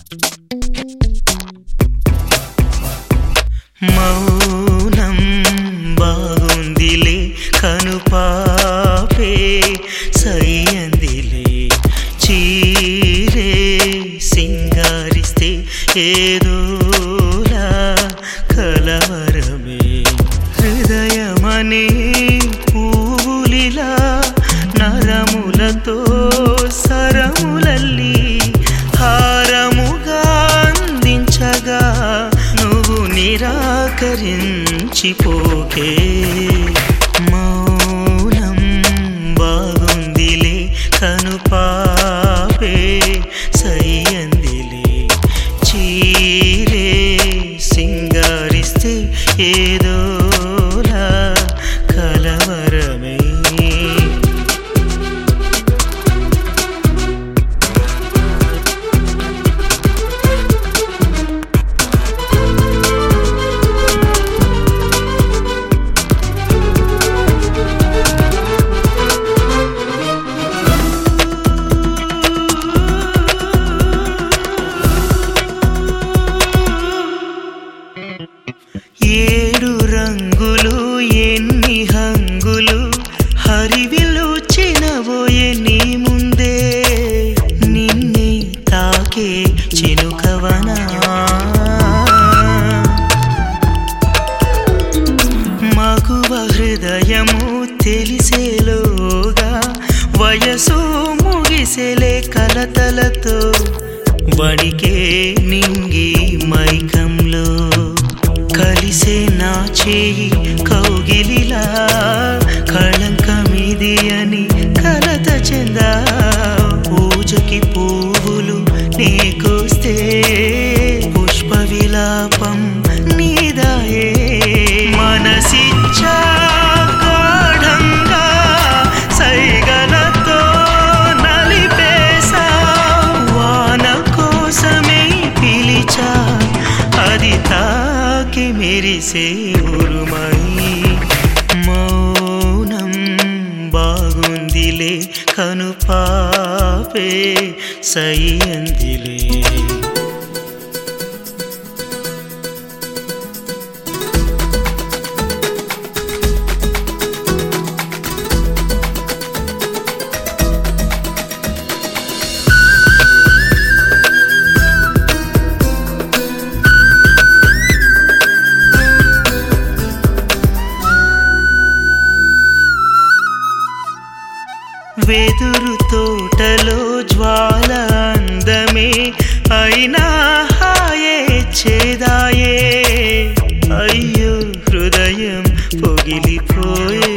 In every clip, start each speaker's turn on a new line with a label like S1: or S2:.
S1: మౌనం బాగుందిలే కనుపాపే సయ్యందిలే చీరే సింగారిస్తే ఏదోలా కలవరమే హృదయమనే పూలిలా నరములతో సరములల్లి హారముగా అందించగా నువ్వు నిరాకరించిపోకే మౌనం బాగుందిలే కనుపాపే సయ్యందిలే చీరే సింగారిస్తే ఏదోలా కలవరమే ఏడు రంగులు ఎన్ని హంగులు హరివిలు చినబోయే నీ ముందే నిన్నే తాకే చినుకవనా మగువ హృదయము తెలిసేలోగా వయసు ముగిసెలే కలతలతో వడికే నింగి మైకంలో కలిసే నా చేయి కౌగిలిలా కళంకమిది అని కలత చెందా పూజకి పువ్వులు నీకొస్తే పుష్ప విలాపం నీదాయే మనసిచ్చా గాఢంగా సైగలతో నలిపేసా వాన కోసమే పిలిచా అది తాకి మెరిసే ఉరుమై మౌనం బాగుందిలే కనుపాపే సయ్యందిలే వెదురు తోటలో జ్వాల అందమే అయినా హాయే చేదాయే అయ్యో హృదయం పొగిలిపోయే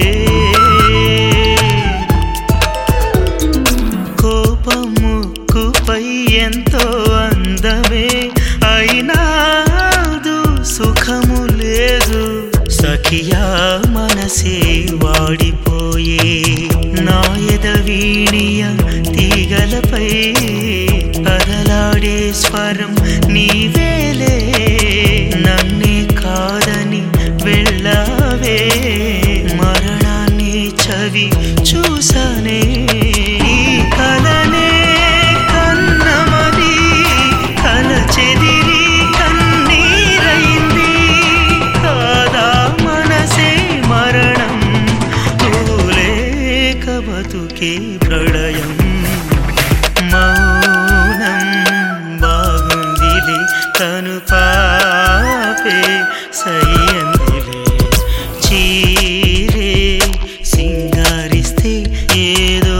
S1: కోపం ముక్కుపై ఎంతో అందమే అయినా అది సుఖము లేదు సఖియా మనసే వాడిపోయే నాయద వీణియ తీగలపై కదలాడే స్వరం నీవేలే నన్నే కాదని వెళ్ళావే మరణాన్ని చవి చూసానే ఈ కలనే కన్నమది కల చెదిరి కన్నీరైంది కాదా మనసే మరణం తూలేక బతుకే ప్రళయం మౌనం బాగుందిలే తను పాపే సయ్యందిలే చీరే సింగారిస్తే ఏదో